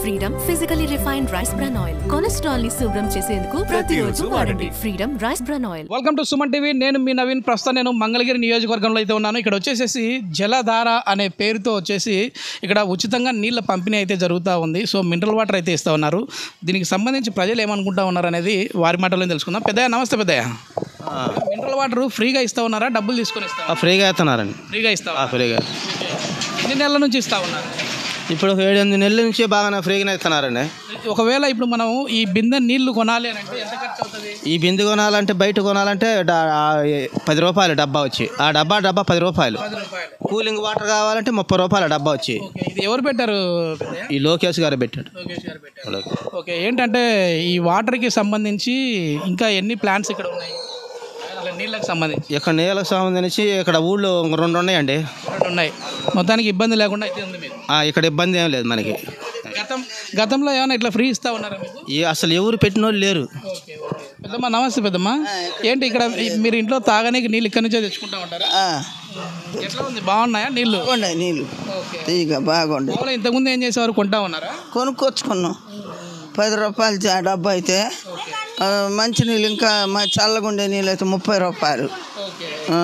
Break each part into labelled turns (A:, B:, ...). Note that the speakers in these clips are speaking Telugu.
A: Freedom physically refined rice bran oil cholesterol ని శుభ్రం చేసేందుకు ప్రతిరోజు వాడండి freedom rice bran oil
B: welcome to Suman TV నేను మీ నవీన్ ప్రస్తుతం నేను మంగళగిరి నియోజకవర్గంలో అయితే ఉన్నాను ఇక్కడ వచ్చేసేసి జలధార అనే పేరుతో వచ్చేసి ఇక్కడ ఉచితంగా నీళ్ళ పంపిణీ అయితే జరుగుతూ ఉంది సో మినరల్ వాటర్ అయితే ఇస్తూ ఉన్నారు దీనికి సంబంధించి ప్రజలు ఏమనుకుంటా ఉన్నారు అనేది వారి మాటలో తెలుసుకుందాం పెద్దయ్య నమస్తే పెద్దయ్య మినరల్ వాటర్ ఫ్రీగా ఇస్తూ ఉన్నారా డబ్బులు తీసుకొని ఇస్తా
C: ఆ, ఫ్రీగా ఇస్తున్నారండి
B: ఫ్రీగా ఇస్తా
C: ఆ, ఫ్రీగా
B: ఎన్ని నెలల నుంచి ఇస్తా ఉన్నారు
C: ఇప్పుడు ఒక ఏడు ఎనిమిది నెలల నుంచి బాగానే ఫ్రీగానే ఇస్తున్నారండి
B: ఒకవేళ ఇప్పుడు మనం ఈ బిందె నీళ్లు కొనాలి అని అంటే ఎంత ఖర్చు అవుతుంది
C: ఈ బిందు కొనాలంటే బయట కొనాలంటే డా- ఆ, ఏ- పది రూపాయలు డబ్బా వచ్చి ఆ డబ్బా డబ్బా పది రూపాయలు
B: పది రూపాయలు
C: కూలింగ్ వాటర్ కావాలంటే ముప్పై రూపాయల డబ్బా వచ్చి
B: ఓకే ఇది ఎవరు పెట్టారు పెద్దయ్య
C: ఈ లోకేష్ గారు పెట్టాడు
B: లోకేష్ గారు పెట్టారు ఓకే ఏంటంటే ఈ వాటర్కి సంబంధించి ఇంకా ఎన్ని ప్లాంట్స్ ఇక్కడ ఉన్నాయి అలా నీళ్ళకి సంబంధించి
C: ఇక్కడ నీళ్ళకి సంబంధించి ఇక్కడ ఊళ్ళో ఇంక రెండు ఉన్నాయండి
B: రెండు ఉన్నాయి మొత్తానికి ఇబ్బంది లేకుండా అయితే ఉంది మీకు
C: ఆ, ఇక్కడ ఇబ్బంది ఏం లేదు మనకి
B: గతం గతంలో ఏమైనా ఇట్లా ఫ్రీ ఇస్తా ఉన్నారా మీకు
C: ఈ అసలు ఎవరు పెట్టిన వాళ్ళు లేరు
B: ఓకే ఓకే పెద్దమ్మ నమస్తే పెద్దమ్మ ఏంటి ఇక్కడ ఈ- మీరు ఇంట్లో తాగడానికి నీళ్ళు ఇక్కడ నుంచే తెచ్చుకుంటా ఉంటారా ఎట్లా ఉంది బాగున్నాయా నీళ్ళు
D: బాగుండే నీళ్ళు
B: ఓకే
D: తీగ బాగుండే
B: మామూలుగా ఇంతకుముందు ఏం చేసేవారు కొంటా ఉన్నారా
D: కొనుక్కొచ్చుకున్నాం పది రూపాయలు చా- డబ్బా అయితే ఆ, మంచి నీళ్ళు ఇంకా మ- చల్లగుండే నీళ్ళు అయితే ముప్పై రూపాయలు
B: ఓకే
D: ఆ.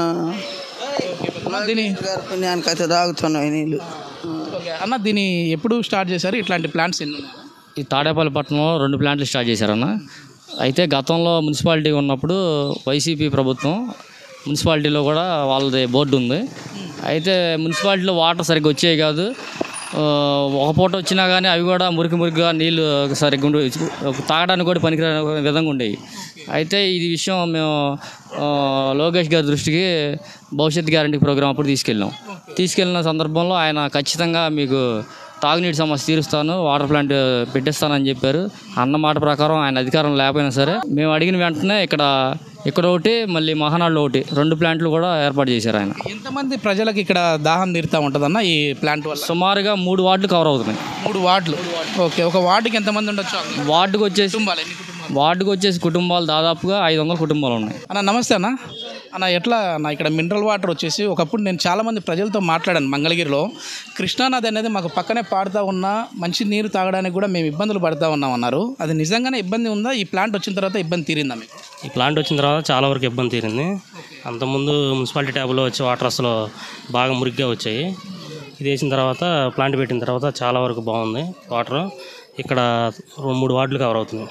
B: ఓకే పెద్దమ్మ దీని
D: గారి పుణ్యానికి అయితే తాగుతున్నాయి నీళ్ళు
B: ఓకే అన్న దీన్ని ఎప్పుడు స్టార్ట్ చేశారు ఇట్లాంటి ప్లాంట్స్ ఎన్ని ఉన్నాయి
E: ఈ తాడేపల్లి పట్టణంలో రెండు ప్లాంట్లు స్టార్ట్ చేశారన్న అయితే గతంలో మున్సిపాలిటీ ఉన్నప్పుడు వైసీపీ ప్రభుత్వం మున్సిపాలిటీలో కూడా వాళ్ళది బోర్డు ఉంది అయితే మున్సిపాలిటీలో వాటర్ సరిగ్గా వచ్చేవి కాదు ఆ, ఒక పూట వచ్చినా కానీ అవి కూడా మురికి మురికిగా నీళ్ళు సరిగ్గా ఉండే తాగడానికి కూడా పనికిరాని విధంగా ఉండేవి అయితే ఇది విషయం మేము ఆ, లోకేష్ గారి దృష్టికి భవిష్యత్ గ్యారంటీ ప్రోగ్రాం అప్పుడు తీసుకెళ్ళాం తీసుకెళ్ళిన సందర్భంలో ఆయన ఖచ్చితంగా మీకు తాగునీటి సమస్య తీరుస్తాను వాటర్ ప్లాంట్ పెట్టిస్తానని చెప్పారు అన్న మాట ప్రకారం ఆయన అధికారం లేకపోయినా సరే మేము అడిగిన వెంటనే ఇక్కడ ఇక్కడ ఒకటి మళ్ళీ మహానాడులో ఒకటి రెండు ప్లాంట్లు కూడా ఏర్పాటు చేశారు ఆయన
B: ఎంతమంది ప్రజలకు ఇక్కడ దాహం తీరుతూ ఉంటుందన్న ఈ ప్లాంట్ వల్ల
E: సుమారుగా మూడు వార్డులు కవర్ అవుతున్నాయి
B: మూడు వార్డులు ఓకే ఒక వార్డుకి ఎంతమంది ఉండొచ్చు
E: వార్డుకు వచ్చేసి
B: కుటుంబాలు ఎన్ని కుటుంబాలు
E: వార్డుకు వచ్చేసి కుటుంబాలు దాదాపుగా ఐదు వందల కుటుంబాలు ఉన్నాయి
B: అన్న నమస్తే అన్న అన్న ఎట్లా అన్న ఇక్కడ మినరల్ వాటర్ వచ్చేసి ఒకప్పుడు నేను చాలామంది ప్రజలతో మాట్లాడాను మంగళగిరిలో కృష్ణానది అనేది మాకు పక్కనే పాడుతూ ఉన్నా మంచి నీరు తాగడానికి కూడా మేము ఇబ్బందులు పడుతూ ఉన్నాం అన్నారు అది నిజంగానే ఇబ్బంది ఉందా ఈ ప్లాంట్ వచ్చిన తర్వాత ఇబ్బంది తీరిందా మీకు
F: ఈ ప్లాంట్ వచ్చిన తర్వాత చాలా వరకు ఇబ్బంది తీరింది అంతకుముందు మున్సిపాలిటీ ట్యాబ్లో వచ్చే వాటర్ అసలు బాగా మురిగ్గా వచ్చాయి ఇది వేసిన తర్వాత ప్లాంట్ పెట్టిన తర్వాత చాలా వరకు బాగుంది వాటర్ ఇక్కడ రెండు మూడు వార్డులు కవర్ అవుతున్నాయి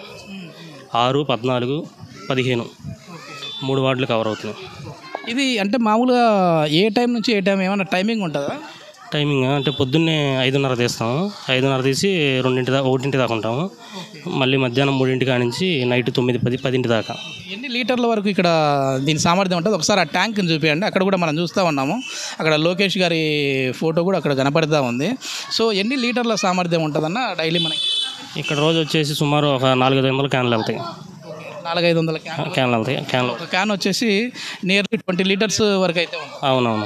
F: ఆరు పద్నాలుగు పదిహేను మూడు వార్డులు కవర్ అవుతున్నాయి
B: ఇది అంటే మామూలుగా ఏ టైం నుంచి ఏ టైం ఏమైనా టైమింగ్ ఉంటుందా
F: టైమింగ్ అంటే పొద్దున్నే ఐదున్నర తీస్తాము ఐదున్నర తీసి రెండింటి దాకా ఒకటింటి దాకా ఉంటాము మళ్ళీ మధ్యాహ్నం మూడింటి కాడ నుంచి నైట్ తొమ్మిది పది పదింటి దాకా
B: ఎన్ని లీటర్ల వరకు ఇక్కడ దీని సామర్థ్యం ఉంటుంది ఒకసారి ఆ ట్యాంక్ని చూపించండి అక్కడ కూడా మనం చూస్తూ ఉన్నాము అక్కడ లోకేష్ గారి ఫోటో కూడా అక్కడ కనపడుతూ ఉంది సో ఎన్ని లీటర్ల సామర్థ్యం ఉంటుందన్న డైలీ మనకి
F: ఇక్కడ రోజు వచ్చేసి సుమారు ఒక నాలుగైదు వందల క్యాన్లు వెళ్తాయి
B: నాలుగైదు వందల క్యాన్
F: క్యాన్లు వెళ్తాయి క్యాన్లు
B: ఒక క్యాన్ వచ్చేసి నియర్లీ ట్వంటీ లీటర్స్ వరకు అయితే ఉంటుంది
F: అవునవును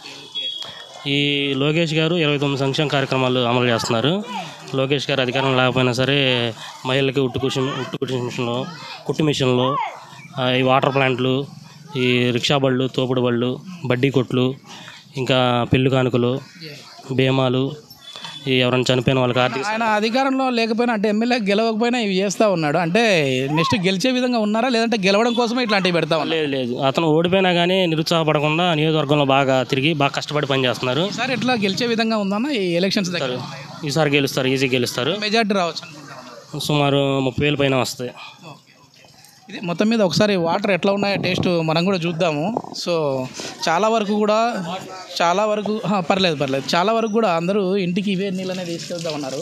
F: ఈ లోకేష్ గారు ఇరవై తొమ్మిది సంక్షేమ కార్యక్రమాలు అమలు చేస్తున్నారు లోకేష్ గారు అధికారం లేకపోయినా సరే మహిళలకి ఉట్టు కుషి ఉట్టు కుట్టు మిషన్లు కుట్టు మిషన్లు ఆ, ఈ వాటర్ ప్లాంట్లు ఈ రిక్షా బళ్ళు తోపుడు బళ్ళు బడ్డీ కొట్లు ఇంకా పెళ్లి కానుకలు బీమాలు ఈ ఎవరైనా చనిపోయిన వాళ్ళకి ఆర్థిక
B: ఆయన అధికారంలో లేకపోయినా అంటే ఎమ్మెల్యే గెలవకపోయినా ఇవి చేస్తూ ఉన్నాడు అంటే నెక్స్ట్ గెలిచే విధంగా ఉన్నారా లేదంటే గెలవడం కోసమే ఇట్లాంటివి పెడతా ఉన్నారు
F: లేదు లేదు అతను ఓడిపోయినా కానీ నిరుత్సాహపడకుండా నియోజకవర్గంలో బాగా తిరిగి బాగా కష్టపడి పనిచేస్తున్నారు
B: ఈసారి ఎట్లా గెలిచే విధంగా ఉందన్న ఈ ఎలక్షన్స్ దగ్గర
F: ఈసారి గెలుస్తారు ఈజీ గెలుస్తారు
B: మెజార్టీ రావచ్చు అనుకుంటున్నాను
F: సుమారు ముప్పై వేల పైన వస్తాయి
B: ఇది మొత్తం మీద ఒకసారి వాటర్ ఎట్లా ఉన్నాయో టేస్ట్ మనం కూడా చూద్దాము సో చాలా వరకు కూడా చాలా వరకు ఆ, పర్లేదు పర్లేదు చాలా వరకు కూడా అందరూ ఇంటికి ఇవే నీళ్ళనే తీసుకెళ్తా ఉన్నారు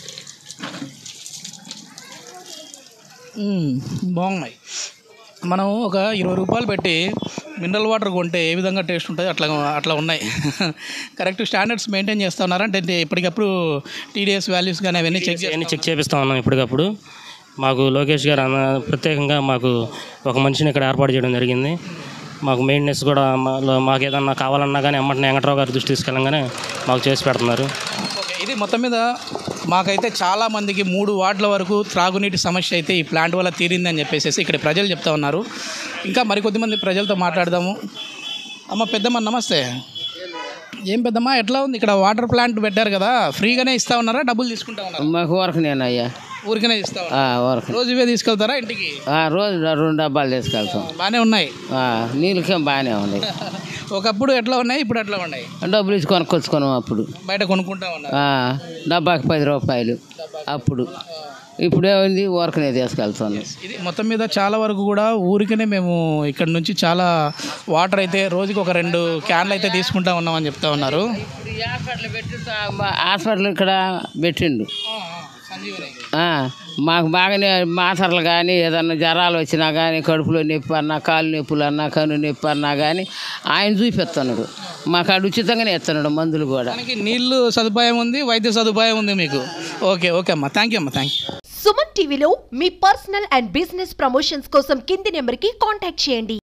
B: మ్మ్, బాగున్నాయి మనం ఒక ఇరవై రూపాయలు పెట్టి మినరల్ వాటర్ కొంటే ఏ విధంగా టేస్ట్ ఉంటుంది అట్లా అట్లా ఉన్నాయి కరెక్ట్ స్టాండర్డ్స్ మెయింటైన్ చేస్తా ఉన్నారా అంటే ఎప్పటికప్పుడు టీడీఎస్ వాల్యూస్ కానీ అవన్నీ చెక్
F: అన్ని చెక్ చేపిస్తా ఉన్నాం ఎప్పటికప్పుడు మాకు లోకేష్ గారు అన్న ప్రత్యేకంగా మాకు ఒక మనిషిని ఇక్కడ ఏర్పాటు చేయడం జరిగింది మాకు మెయింటెనెన్స్ కూడా మా- మాకు ఏదన్నా కావాలన్నా కానీ అమ్మటిని వెంకట్రావు గారి దృష్టి తీసుకెళ్ళంగానే మాకు చేసి పెడుతున్నారు
B: ఓకే ఇది మొత్తం మీద మాకైతే చాలా మందికి మూడు వార్డుల వరకు త్రాగునీటి సమస్య అయితే ఈ ప్లాంట్ వల్ల తీరిందని చెప్పేసి ఇక్కడ ప్రజలు చెప్తా ఉన్నారు ఇంకా మరికొద్ది మంది ప్రజలతో మాట్లాడదాము అమ్మ పెద్దమ్మ నమస్తే ఏం పెద్దమ్మా ఎట్లా ఉంది ఇక్కడ వాటర్ ప్లాంట్ పెట్టారు కదా ఫ్రీగానే ఇస్తా ఉన్నారా డబ్బులు తీసుకుంటా ఉన్నారా
G: మాకు వరకు నేనయ్యా
B: ఊరికనే ఇస్తా ఉన్నారు
G: వరకు
B: రోజు ఇవే తీసుకెళ్తారా ఇంటికి
G: రోజు రెండు డబ్బాలు తీసుకెళ్తాం
B: బాగానే ఉన్నాయి
G: ఆ, నీళ్ళకేం బాగానే ఉన్నాయి
B: ఒకప్పుడు ఎట్లా ఉన్నాయి ఇప్పుడు ఎట్లా ఉన్నాయి
G: డబ్బులు ఇచ్చి కొనుక్కొచ్చుకున్నాం అప్పుడు
B: బయట కొనుక్కుంటా ఉన్నారు
G: ఆ, డబ్బాకి పది రూపాయలు అప్పుడు ఇప్పుడు ఏమైంది ఊరకనే తీసుకెళ్తాను
B: ఇది మొత్తం మీద చాలా వరకు కూడా ఊరికనే మేము ఇక్కడ నుంచి చాలా వాటర్ అయితే రోజుకి ఒక రెండు క్యాన్లు అయితే తీసుకుంటా ఉన్నామని చెప్తా ఉన్నారు
G: హాస్పిటల్ పెట్టి హాస్పిటల్ ఇక్కడ పెట్టిండు ఆ, మాకు బాగానే మాసర్లు కానీ ఏదన్నా జ్వరాలు వచ్చినా కానీ కడుపులో నొప్పి అన్నా కాలు నొప్పులు అన్నా కన్ను నొప్పి అన్నా కానీ ఆయన చూపిస్తున్నాడు మాకు ఆడు ఉచితంగానే ఇస్తున్నాడు మందులు కూడా
B: దానికి నీళ్లు సదుపాయం ఉంది వైద్య సదుపాయం ఉంది మీకు ఓకే ఓకే అమ్మా థ్యాంక్ యూ అమ్మా థ్యాంక్ యూ
H: సుమన్ టీవీలో మీ పర్సనల్ అండ్ బిజినెస్ ప్రమోషన్స్ కోసం కింది నెంబర్కి కాంటాక్ట్ చేయండి